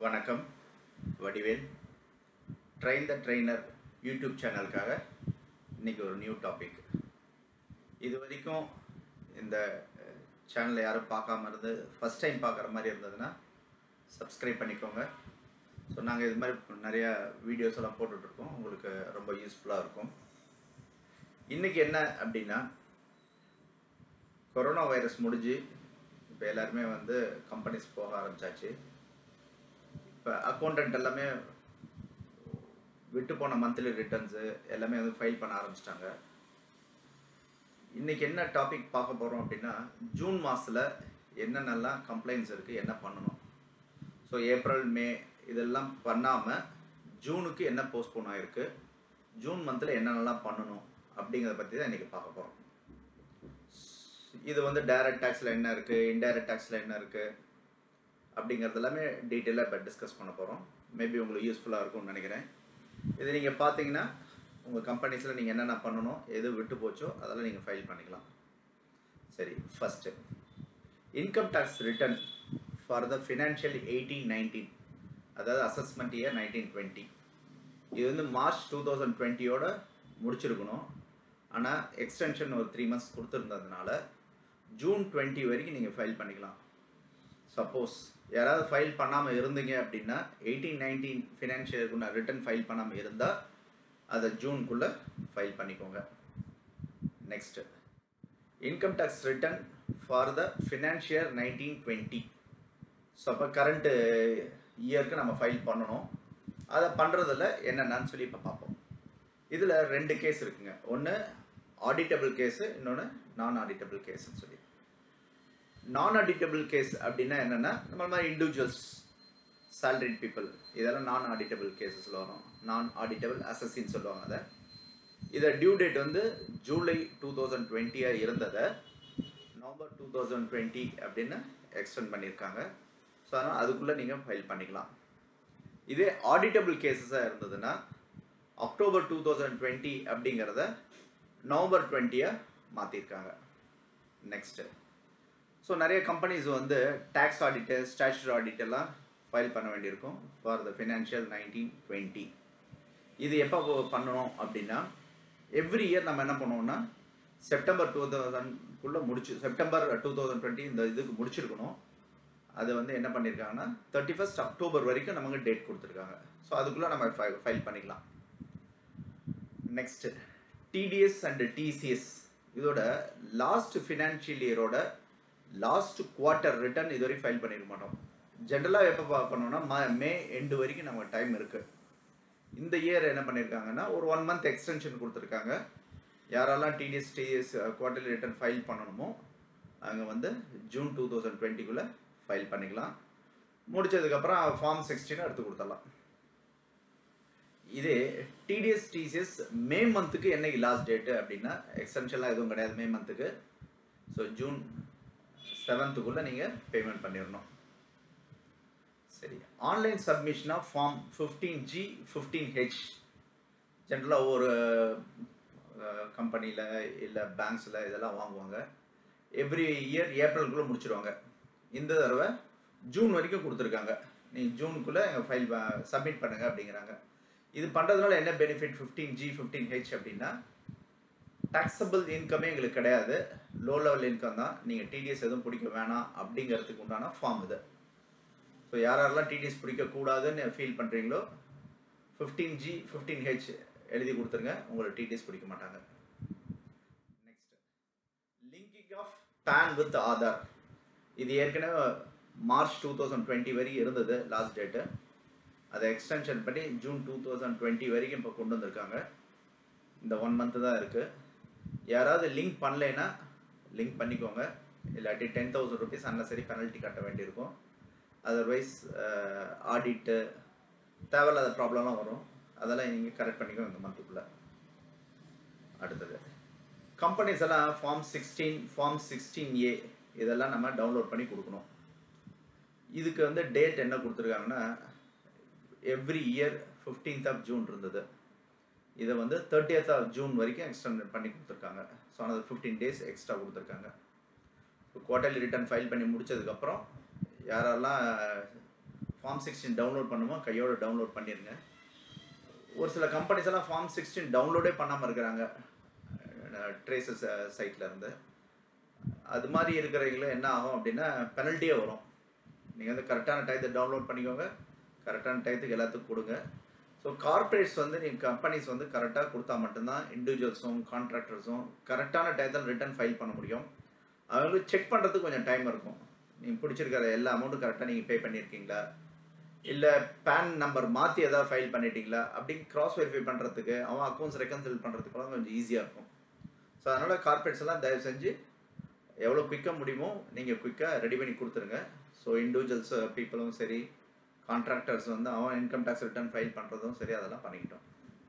வணக்கம் Vadivel train the trainer YouTube சேனலுக்காக இன்றைக்கி ஒரு நியூ டாபிக் இது வரைக்கும் இந்த சேனலை யாரும் பார்க்காம இருந்து ஃபஸ்ட் டைம் பார்க்குற மாதிரி இருந்ததுன்னா சப்ஸ்கிரைப் பண்ணிக்கோங்க ஸோ நாங்கள் இது மாதிரி நிறையா வீடியோஸ் எல்லாம் போட்டுட்ருக்கோம் உங்களுக்கு ரொம்ப யூஸ்ஃபுல்லாக இருக்கும் இன்றைக்கி என்ன அப்படின்னா கொரோனா வைரஸ் முடிஞ்சு இப்போ எல்லாருமே வந்து கம்பெனிஸ் போக ஆரம்பிச்சாச்சு இப்போ அக்கௌண்டன்ட் எல்லாமே விட்டு போன மந்த்லி ரிட்டர்ன்ஸு எல்லாமே வந்து ஃபைல் பண்ண ஆரம்பிச்சிட்டாங்க இன்றைக்கி என்ன டாபிக் பார்க்க போகிறோம் அப்படின்னா ஜூன் மாதத்தில் என்னென்னலாம் கம்ப்ளைண்ட்ஸ் இருக்குது என்ன பண்ணணும் ஸோ ஏப்ரல் மே இதெல்லாம் பண்ணாமல் ஜூனுக்கு என்ன போஸ்ட்போன் ஆகிருக்கு ஜூன் மந்தில் என்னென்னலாம் பண்ணணும் அப்படிங்கிறத பற்றி தான் இன்றைக்கி பார்க்க போகிறோம் இது வந்து டைரக்ட் டேக்ஸில் என்ன இருக்குது இன்டைரக்ட் டேக்ஸில் என்ன இருக்குது அப்படிங்கிறது எல்லாமே டீட்டெயிலாக இப்போ டிஸ்கஸ் பண்ண போகிறோம் மேபி உங்களுக்கு யூஸ்ஃபுல்லாக இருக்கும்னு நினைக்கிறேன் இது நீங்கள் பார்த்தீங்கன்னா உங்கள் கம்பெனிஸில் நீங்கள் என்னென்ன பண்ணணும் எது விட்டு போச்சோ அதெல்லாம் நீங்கள் ஃபைல் பண்ணிக்கலாம் சரி first income tax return for the financial eighteen nineteen அதாவது அசஸ்மெண்ட் இயர் நைன்டீன் டுவெண்ட்டி இது வந்து மார்ச் டூ தௌசண்ட் டுவெண்ட்டியோட முடிச்சிருக்கணும் ஆனால் எக்ஸ்டென்ஷன் ஒரு த்ரீ மந்த்ஸ் கொடுத்துருந்ததுனால ஜூன் டுவெண்ட்டி வரைக்கும் நீங்கள் ஃபைல் பண்ணிக்கலாம் சப்போஸ் யாராவது ஃபைல் பண்ணாமல் இருந்தீங்க அப்படின்னா எயிட்டீன் நைன்டீன் ஃபினான்ஷியலுக்கு நான் ரிட்டர்ன் ஃபைல் பண்ணாமல் இருந்தால் அதை ஜூனுக்குள்ளே ஃபைல் பண்ணிக்கோங்க next income tax return for the financial nineteen twenty so அப்போ கரண்ட்டு இயருக்கு நம்ம ஃபைல் பண்ணணும் அதை பண்ணுறதில் என்னென்னு சொல்லி இப்போ பார்ப்போம் இதில் ரெண்டு கேஸ் இருக்குங்க ஒன்று ஆடிட்டபிள் கேஸு இன்னொன்று நான் ஆடிட்டபிள் கேஸ்ன்னு சொல்லி நான் ஆடிட்டபிள் கேஸ் அப்படின்னா என்னென்னா நம்ம மாதிரி இண்டிவிஜுவல்ஸ் சேலரிட் பீப்புள் இதெல்லாம் நான் ஆடிட்டபிள் கேசஸில் வரும் நான் ஆடிட்டபிள் அசஸின்னு சொல்லுவாங்க அதை இதை டியூ டேட் வந்து ஜூலை டூ தௌசண்ட் டுவெண்ட்டியாக இருந்ததை நவம்பர் டூ தௌசண்ட் டுவெண்ட்டி அப்படின்னு எக்ஸ்டெண்ட் பண்ணியிருக்காங்க ஸோ அதனால் அதுக்குள்ளே நீங்கள் ஃபைல் பண்ணிக்கலாம் இதே ஆடிட்டபிள் கேசஸாக இருந்ததுன்னா அக்டோபர் டூ தௌசண்ட் டுவெண்ட்டி அப்படிங்கிறத நவம்பர் டுவெண்ட்டியாக மாற்றிருக்காங்க நெக்ஸ்ட்டு ஸோ நிறைய கம்பெனிஸ் வந்து டேக்ஸ் ஆடிட்டு ஸ்டாச்சுரி ஆடிட் எல்லாம் ஃபைல் பண்ண வேண்டியிருக்கும் for the financial nineteen twenty இது எப்போ பண்ணணும் அப்படின்னா எவ்ரி இயர் நம்ம என்ன பண்ணுவோம்னா செப்டம்பர் டூ தௌசண்ட்குள்ளே முடிச்சு செப்டம்பர் டூ தௌசண்ட் டுவெண்ட்டி இந்த இதுக்கு முடிச்சிருக்கணும் அது வந்து என்ன பண்ணியிருக்காங்கன்னா தேர்ட்டி ஃபஸ்ட் அக்டோபர் வரைக்கும் நமக்கு டேட் கொடுத்துருக்காங்க ஸோ அதுக்குள்ளே நம்ம ஃபைல் பண்ணிக்கலாம் நெக்ஸ்ட்டு டிடிஎஸ் அண்ட் டிசிஎஸ் இதோட லாஸ்ட் ஃபினான்ஷியல் இயரோட லாஸ்ட் குவார்ட்டர் ரிட்டர்ன் இது வரைக்கும் ஃபைல் பண்ணியிருக்க மாட்டோம் ஜென்ரலாக எப்போ பார்க்கணுன்னா மா மே எண்டு வரைக்கும் நமக்கு டைம் இருக்குது இந்த இயர் என்ன பண்ணியிருக்காங்கன்னா ஒரு ஒன் மந்த் எக்ஸ்டென்ஷன் கொடுத்துருக்காங்க யாரெல்லாம் TDS TS quarterly return file பண்ணணுமோ அங்கே வந்து ஜூன் டூ தௌசண்ட் டுவெண்ட்டிக்குள்ளே ஃபைல் பண்ணிக்கலாம் முடிச்சதுக்கப்புறம் ஃபார்ம் சிக்ஸ்டீன் எடுத்து கொடுத்துடலாம் இதே டிடிஎஸ் டிசிஎஸ் மே மந்த்துக்கு என்னைக்கு லாஸ்ட் டேட்டு அப்படின்னா எக்ஸ்டென்ஷன்லாம் எதுவும் கிடையாது மே மந்த்துக்கு ஸோ ஜூன் செவன்த்துக்குள்ளே நீங்கள் பேமெண்ட் பண்ணிடணும் சரி online submission of form fifteen G fifteen H ஜென்ரலாக ஒரு கம்பெனியில் இல்லை பேங்க்ஸில் இதெல்லாம் வாங்குவாங்க எவ்ரி இயர் ஏப்ரலுக்குள்ளே முடிச்சிருவாங்க இந்த தடவை ஜூன் வரைக்கும் கொடுத்துருக்காங்க நீங்கள் ஜூனுக்குள்ளே எங்கள் ஃபைல் சப்மிட் பண்ணுங்கள் அப்படிங்கிறாங்க இது பண்ணுறதுனால என்ன benefit fifteen G fifteen H அப்படின்னா டாக்ஸபிள் இன்கமே எங்களுக்கு கிடையாது லோ லெவல் இன்கம் தான் நீங்கள் டிடிஎஸ் எதுவும் பிடிக்க வேணாம் அப்படிங்கிறதுக்கு உண்டான ஃபார்ம் இது ஸோ யார் யாரெல்லாம் டிடிஎஸ் பிடிக்கக்கூடாதுன்னு ஃபீல் பண்ணுறீங்களோ ஃபிஃப்டீன் ஜி ஃபிஃப்டீன் ஹெச் எழுதி கொடுத்துருங்க உங்களுக்கு டிடிஎஸ் பிடிக்க மாட்டாங்க next linking of PAN with Aadhaar இது ஏற்கனவே மார்ச் டூ தௌசண்ட் டுவெண்ட்டி வரைக்கும் இருந்தது லாஸ்ட் டேட்டு அதை எக்ஸ்டென்ஷன் பண்ணி ஜூன் டூ தௌசண்ட் டுவெண்ட்டி வரைக்கும் இப்போ கொண்டு வந்திருக்காங்க இந்த ஒன் மந்த்து தான் இருக்குது யாராவது லிங்க் பண்ணலைன்னா லிங்க் பண்ணிக்கோங்க இல்லாட்டி ten thousand rupees unnecessary penalty கட்ட வேண்டியிருக்கும் அதர்வைஸ் ஆடிட்டு தேவையில்லாத ப்ராப்ளம்லாம் வரும் அதெல்லாம் நீங்கள் கரெக்ட் பண்ணிக்கோங்க இந்த மந்த்துக்குள்ளே அடுத்தது கம்பெனிஸ் எல்லாம் form sixteen form sixteen A இதெல்லாம் நம்ம டவுன்லோட் பண்ணி கொடுக்கணும் இதுக்கு வந்து டேட் என்ன கொடுத்துருக்காங்கன்னா every year fifteenth of June இருந்தது இதை வந்து தேர்ட்டியத் ஆஃப் ஜூன் வரைக்கும் எக்ஸ்டெண்ட் பண்ணி கொடுத்துருக்காங்க ஸோ அது ஃபிஃப்டீன் டேஸ் எக்ஸ்ட்ரா கொடுத்துருக்காங்க குவார்டர்லி ரிட்டர்ன் ஃபைல் பண்ணி முடிச்சதுக்கப்புறம் யாரெல்லாம் ஃபார்ம் சிக்ஸ்டீன் டவுன்லோட் பண்ணுமோ கையோட டவுன்லோட் பண்ணிடுங்க ஒரு சில கம்பெனிஸ் எல்லாம் ஃபார்ம் சிக்ஸ்டீன் டவுன்லோடே பண்ணாமல் இருக்கிறாங்க ட்ரேசஸ் சைட்டில் இருந்து அது மாதிரி இருக்கிறவங்களும் என்ன ஆகும் அப்படின்னா பெனல்ட்டியே வரும் நீங்கள் வந்து கரெக்டான டயத்தை டவுன்லோட் பண்ணிக்கோங்க கரெக்டான டயத்துக்கு எல்லாத்துக்கும் கொடுங்க ஸோ கார்ப்பரேட்ஸ் வந்து நீங்கள் கம்பெனிஸ் வந்து கரெக்டாக கொடுத்தா மட்டும்தான் இண்டிவிஜுவல்ஸும் கான்ட்ராக்டர்ஸும் கரெக்டான டயத்தில் ரிட்டர்ன் ஃபைல் பண்ண முடியும் அவங்களுக்கு செக் பண்ணுறதுக்கு கொஞ்சம் டைம் இருக்கும் நீங்கள் பிடிச்சிருக்கிற எல்லா அமௌண்ட்டும் கரெக்டாக நீங்கள் பே பண்ணியிருக்கீங்களா இல்லை பேன் நம்பர் மாற்றி எதாவது ஃபைல் பண்ணிட்டீங்களா அப்படி கிராஸ் வெரிஃபை பண்ணுறதுக்கு அவன் அக்கௌண்ட்ஸ் ரெக்கன்சில் பண்ணுறதுக்குலாம் கொஞ்சம் ஈஸியாக இருக்கும் ஸோ அதனால் கார்ப்பரேட்ஸ் எல்லாம் தயவு செஞ்சு எவ்வளோ குயிக்காக முடியுமோ நீங்கள் குயிக்காக ரெடி பண்ணி கொடுத்துருங்க ஸோ இண்டிவிஜுவல்ஸ் பீப்புளும் சரி கான்ட்ராக்டர்ஸ் வந்து அவன் இன்கம் டேக்ஸ் ரிட்டர்ன் ஃபைல் பண்ணுறதும் சரி அதெல்லாம் பண்ணிக்கிட்டோம்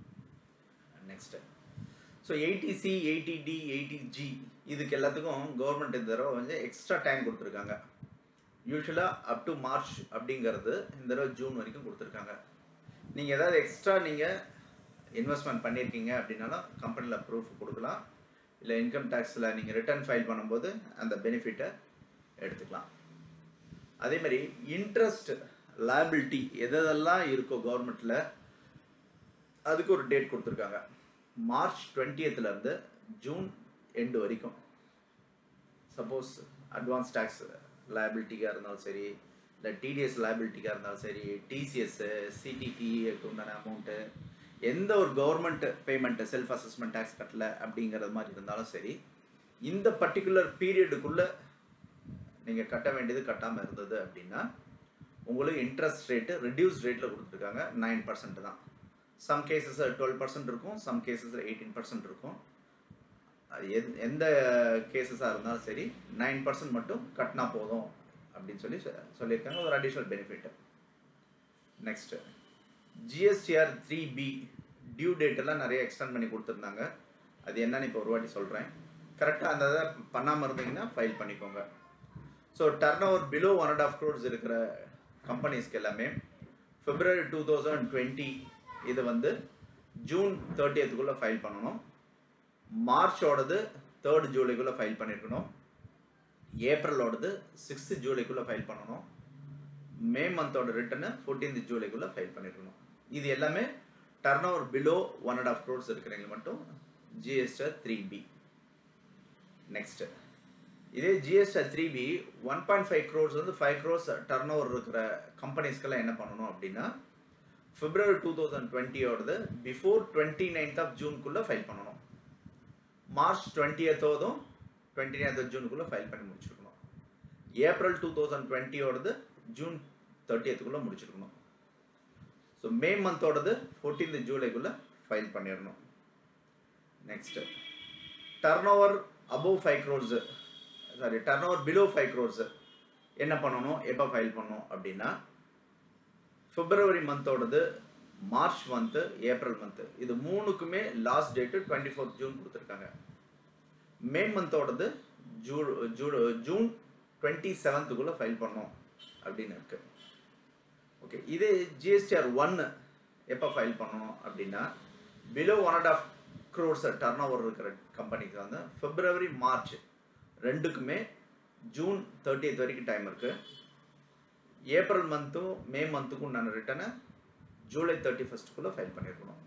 next so eighty C eighty D eighty G இதுக்கு எல்லாத்துக்கும் கவர்மெண்ட் இந்த தடவை வந்து எக்ஸ்ட்ரா டைம் கொடுத்துருக்காங்க யூஸ்வலாக அப் டு மார்ச் அப்படிங்கிறது இந்த தடவை ஜூன் வரைக்கும் கொடுத்துருக்காங்க நீங்கள் ஏதாவது எக்ஸ்ட்ரா நீங்கள் இன்வெஸ்ட்மெண்ட் பண்ணியிருக்கீங்க அப்படின்னாலும் கம்பெனியில் ப்ரூஃப் கொடுக்கலாம் இல்லை இன்கம் டேக்ஸில் நீங்கள் ரிட்டர்ன் ஃபைல் பண்ணும்போது அந்த பெனிஃபிட்டை எடுத்துக்கலாம் அதே மாதிரி இன்ட்ரெஸ்ட் லைபிலிட்டி எதெல்லாம் இருக்கோ கவர்மெண்ட்டில் அதுக்கு ஒரு டேட் கொடுத்துருக்காங்க மார்ச் டுவெண்ட்டியத்துலேருந்து ஜூன் எண்டு வரைக்கும் சப்போஸ் அட்வான்ஸ் டேக்ஸ் லைபிலிட்டிக்காக இருந்தாலும் சரி இல்லை டிடிஎஸ் லைபிலிட்டிக்காக இருந்தாலும் சரி டிசிஎஸ்ஸு சிடிடிக்கு உண்டான அமௌண்ட்டு எந்த ஒரு government payment self assessment tax கட்டல அப்படிங்கிறது மாதிரி இருந்தாலும் சரி இந்த பர்டிகுலர் பீரியடுக்குள்ளே நீங்கள் கட்ட வேண்டியது கட்டாமல் இருந்தது அப்படின்னா உங்களுக்கு இன்ட்ரெஸ்ட் ரேட்டு ரெடியூஸ் ரேட்டில் கொடுத்துருக்காங்க நைன் பர்சன்ட் தான் சம் கேசஸ் டுவெல் பர்சன்ட் இருக்கும் சம் கேசஸில் எயிட்டீன் பர்சன்ட் இருக்கும் அது எந் எந்த கேசஸாக இருந்தாலும் சரி நைன் பர்சன்ட் மட்டும் கட்டினா போதும் அப்படின்னு சொல்லி சொ- சொல்லியிருக்காங்க ஒரு additional benefit next GSTR three B due date எல்லாம் நிறைய எக்ஸ்டெண்ட் பண்ணி கொடுத்துருந்தாங்க அது என்னன்னு இப்போ ஒரு வாட்டி சொல்கிறேன் கரெக்டாக அந்த இதை பண்ணாமல் இருந்தீங்கன்னா ஃபைல் பண்ணிக்கோங்க so turn over below one and half crores இருக்கிற கம்பெனிஸ்க்கு எல்லாமே பிப்ரவரி டூ தௌசண்ட் டுவெண்ட்டி இது வந்து ஜூன் தேர்ட்டியத்துக்குள்ளே ஃபைல் பண்ணணும் மார்ச்சோடது தேர்ட் ஜூலைக்குள்ளே ஃபைல் பண்ணியிருக்கணும் ஏப்ரலோடது சிக்ஸ்த் ஜூலைக்குள்ளே ஃபைல் பண்ணணும் மே மந்தோட ரிட்டர்னு ஃபோர்டீன்த் ஜூலைக்குள்ளே ஃபைல் பண்ணியிருக்கணும் இது எல்லாமே turn over below one and half crores இருக்கிறவங்க மட்டும் ஜிஎஸ்டி த்ரீ பி நெக்ஸ்ட்டு இதே GST three B one point five crores வந்து ஃபைவ் க்ரோர்ஸ் டர்ன் ஓவர் இருக்கிற கம்பெனிஸ்க்கெல்லாம் என்ன பண்ணணும் அப்படின்னா பிப்ரவரி டூ தௌசண்ட் டுவெண்ட்டியோடது பிஃபோர் டுவெண்ட்டி நைன்த் ஆஃப் ஜூனுக்குள்ளே ஃபைல் பண்ணணும் மார்ச் டுவெண்ட்டியத்தோதும் டுவெண்ட்டி நைன்த் ஜூனுக்குள்ளே ஃபைல் பண்ணி முடிச்சிருக்கணும் ஏப்ரல் டூ தௌசண்ட் டுவெண்ட்டியோடது ஜூன் தேர்ட்டியத்துக்குள்ளே முடிச்சிருக்கணும் ஸோ மே மந்தோடது ஃபோர்டீன்த் ஜூலைக்குள்ளே ஃபைல் பண்ணிடணும் next turn over above five crores sorry turn over below five crores என்ன பண்ணணும் எப்போ ஃபைல் பண்ணணும் அப்படின்னா பிப்ரவரி மந்தோடது மார்ச் மந்த்து ஏப்ரல் மந்த்து இது மூணுக்குமே last date twenty fourth June கொடுத்துருக்காங்க மே மந்தோடது ஜூ ஜூ ஜூன் டுவெண்ட்டி செவன்த்துக்குள்ளே ஃபைல் பண்ணோம் அப்படின்னு இருக்கு ஓகே இதே ஜிஎஸ்டிஆர் ஒன்று எப்போ ஃபைல் பண்ணணும் அப்படின்னா below one and half crores turn over இருக்கிற கம்பெனிக்கு வந்து பிப்ரவரி மார்ச் ரெண்டுக்குமே ஜூன் தேர்ட்டியத் வரைக்கும் டைம் இருக்குது ஏப்ரல் மந்த்தும் மே மந்த்துக்கும் உண்டான ரிட்டனை ஜூலை தேர்ட்டி ஃபஸ்ட்டுக்குள்ளே ஃபைல் பண்ணியிருக்கணும்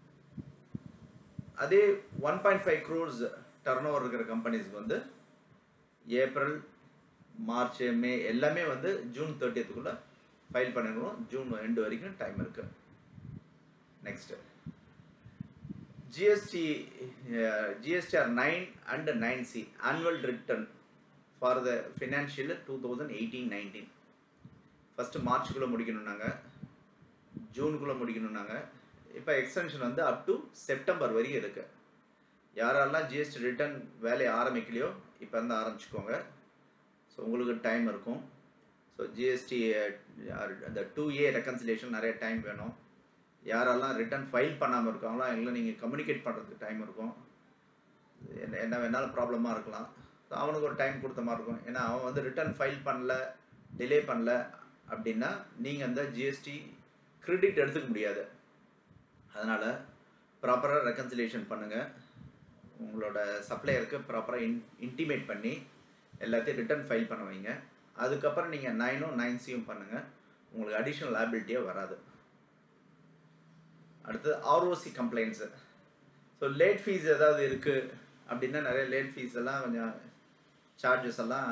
அதே one point five crores turn over இருக்கிற கம்பெனிஸ்க்கு வந்து ஏப்ரல் மார்ச் மே எல்லாமே வந்து ஜூன் தேர்ட்டியத்துக்குள்ளே ஃபைல் பண்ணிருக்கணும் ஜூன் எண்டு வரைக்கும் டைம் இருக்குது next GST GSTR nine and nine C annual return for the financial two thousand eighteen nineteen first மார்ச்சுக்குள்ளே முடிக்கணும்னாங்க ஜூனுக்குள்ளே முடிக்கணும்னாங்க இப்போ எக்ஸ்டென்ஷன் வந்து அப் டு செப்டம்பர் வரைக்கும் இருக்குது யாரெல்லாம் ஜிஎஸ்டி ரிட்டர்ன் வேலையை ஆரம்பிக்கலையோ இப்போ வந்து ஆரம்பிச்சுக்கோங்க ஸோ உங்களுக்கு டைம் இருக்கும் ஸோ ஜிஎஸ்டி அந்த டூ ஏ ரெக்கன்சிலேஷன் நிறைய டைம் வேணும் யாரெல்லாம் ரிட்டர்ன் ஃபைல் பண்ணாமல் இருக்காங்களோ அவங்கள நீங்கள் கம்யூனிகேட் பண்ணுறதுக்கு டைம் இருக்கும் என்ன என்ன வேணாலும் ப்ராப்ளமாக இருக்கலாம் ஸோ அவனுக்கு ஒரு டைம் கொடுத்த மாதிரி இருக்கும் ஏன்னா அவன் வந்து ரிட்டர்ன் ஃபைல் பண்ணல டிலே பண்ணல அப்படின்னா நீங்கள் அந்த ஜிஎஸ்டி கிரெடிட் எடுத்துக்க முடியாது அதனால் ப்ராப்பராக ரெக்கன்சிலேஷன் பண்ணுங்கள் உங்களோட சப்ளையருக்கு ப்ராப்பராக இன் இன்டிமேட் பண்ணி எல்லாத்தையும் ரிட்டர்ன் ஃபைல் பண்ண வைங்க அதுக்கப்புறம் நீங்கள் நைனும் நைன் சியும் பண்ணுங்கள் உங்களுக்கு அடிஷ்னல் லேபிலிட்டியே வராது அடுத்தது ROC compliances so late fees ஏதாவது இருக்குது அப்படின்னா நிறைய லேட் ஃபீஸ் எல்லாம் கொஞ்சம் சார்ஜஸ் எல்லாம்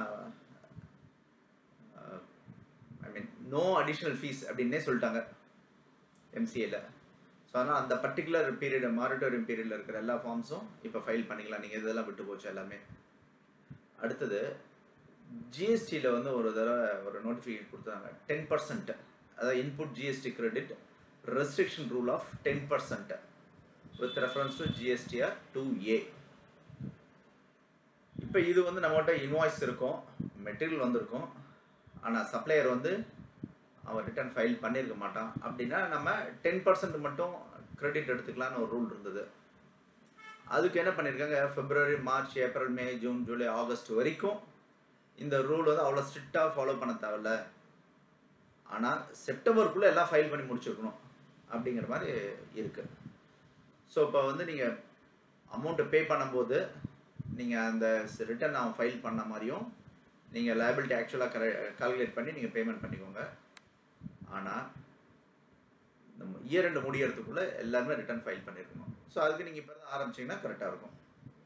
I mean no additional fees அப்படின்னே சொல்லிட்டாங்க எம்சிஏல ஸோ அதனால் அந்த பர்டிகுலர் பீரியட் மாரிட்டோரியம் பீரியடில் இருக்கிற எல்லா ஃபார்ம்ஸும் இப்போ ஃபைல் பண்ணிக்கலாம் நீங்கள் இதெல்லாம் விட்டு போச்சு எல்லாமே அடுத்தது ஜிஎஸ்டியில் வந்து ஒரு தடவை ஒரு நோட்டிஃபிகேஷன் கொடுத்தாங்க டென் பர்சன்ட் அதாவது input GST credit restriction rule of ten percent with reference to GSTR two A இப்போ இது வந்து நம்மகிட்ட இன்வாய்ஸ் இருக்கும் மெட்டீரியல் வந்திருக்கும் ஆனால் சப்ளையர் வந்து அவன் ரிட்டர்ன் ஃபைல் பண்ணியிருக்க மாட்டான் அப்படின்னா நம்ம டென் பர்சன்ட் மட்டும் கிரெடிட் எடுத்துக்கலான்னு ஒரு ரூல் இருந்தது அதுக்கு என்ன பண்ணியிருக்காங்க February March April May June July August வரைக்கும் இந்த ரூல் வந்து அவ்வளோ ஸ்ட்ரிக்டாக ஃபாலோ பண்ண தேவையில்ல ஆனால் செப்டம்பருக்குள்ளே எல்லாம் ஃபைல் பண்ணி முடிச்சிருக்கணும் அப்படிங்கிற மாதிரி இருக்குது ஸோ இப்போ வந்து நீங்கள் அமௌண்ட்டை பே பண்ணும்போது நீங்கள் அந்த ரிட்டர்ன் அவன் ஃபைல் பண்ண மாதிரியும் நீங்கள் லைபிலிட்டி ஆக்சுவலாக கர கால்குலேட் பண்ணி நீங்கள் பேமெண்ட் பண்ணிக்கோங்க ஆனால் நம்ம இயர் ரெண்டு முடியறதுக்குள்ளே எல்லாருமே ரிட்டர்ன் ஃபைல் பண்ணியிருக்கணும் ஸோ அதுக்கு நீங்கள் இப்போ தான் ஆரம்பிச்சிங்கன்னா கரெக்டாக இருக்கும்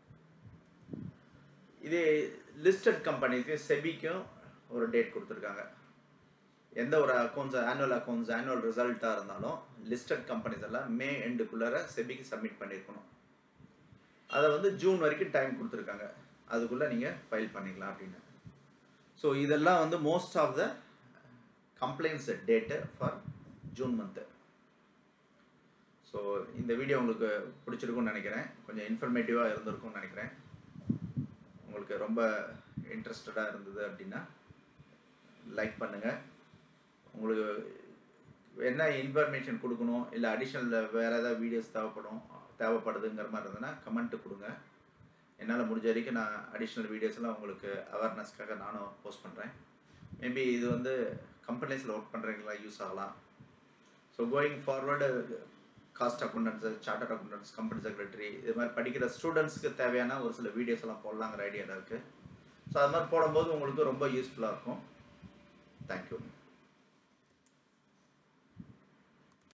இதே லிஸ்டட் கம்பெனிக்கு செபிக்கும் ஒரு டேட் கொடுத்துருக்காங்க எந்த ஒரு அக்கௌண்ட்ஸ் ஆனுவல் அக்கௌண்ட்ஸ் ஆனுவல் ரிசல்ட்டாக இருந்தாலும் லிஸ்டட் கம்பெனிஸ் எல்லாம் மே எண்டுக்குள்ளார செபிக்கு சப்மிட் பண்ணியிருக்கணும் அதை வந்து ஜூன் வரைக்கும் டைம் கொடுத்துருக்காங்க அதுக்குள்ளே நீங்கள் ஃபைல் பண்ணிக்கலாம் அப்படின்னு ஸோ இதெல்லாம் வந்து most of the complaints date for June month so இந்த வீடியோ உங்களுக்கு பிடிச்சிருக்கும்னு நினைக்கிறேன் கொஞ்சம் இன்ஃபர்மேட்டிவாக இருந்திருக்கும்னு நினைக்கிறேன் உங்களுக்கு ரொம்ப இன்ட்ரெஸ்டடாக இருந்தது அப்படின்னா லைக் பண்ணுங்கள் உங்களுக்கு என்ன இன்ஃபர்மேஷன் கொடுக்கணும் இல்லை அடிஷ்னல் வேறு ஏதாவது வீடியோஸ் தேவைப்படும் தேவைப்படுதுங்கிற மாதிரி இருந்ததுன்னா கமெண்ட்டு கொடுங்க என்னால் முடிஞ்ச வரைக்கும் நான் அடிஷ்னல் வீடியோஸ் எல்லாம் உங்களுக்கு அவேர்னஸ்க்காக நானும் போஸ்ட் பண்ணுறேன் மேபி இது வந்து கம்பெனிஸில் ஒர்க் பண்ணுறவங்களா யூஸ் ஆகலாம் so going forward cost accountancy charter accountancy company secretary இது மாதிரி படிக்கிற ஸ்டூடெண்ட்ஸ்க்கு தேவையான ஒரு சில வீடியோஸ் எல்லாம் போடலாங்கிற ஐடியாவில் இருக்குது ஸோ அது மாதிரி போடும்போது உங்களுக்கு ரொம்ப யூஸ்ஃபுல்லாக இருக்கும் தேங்க்யூ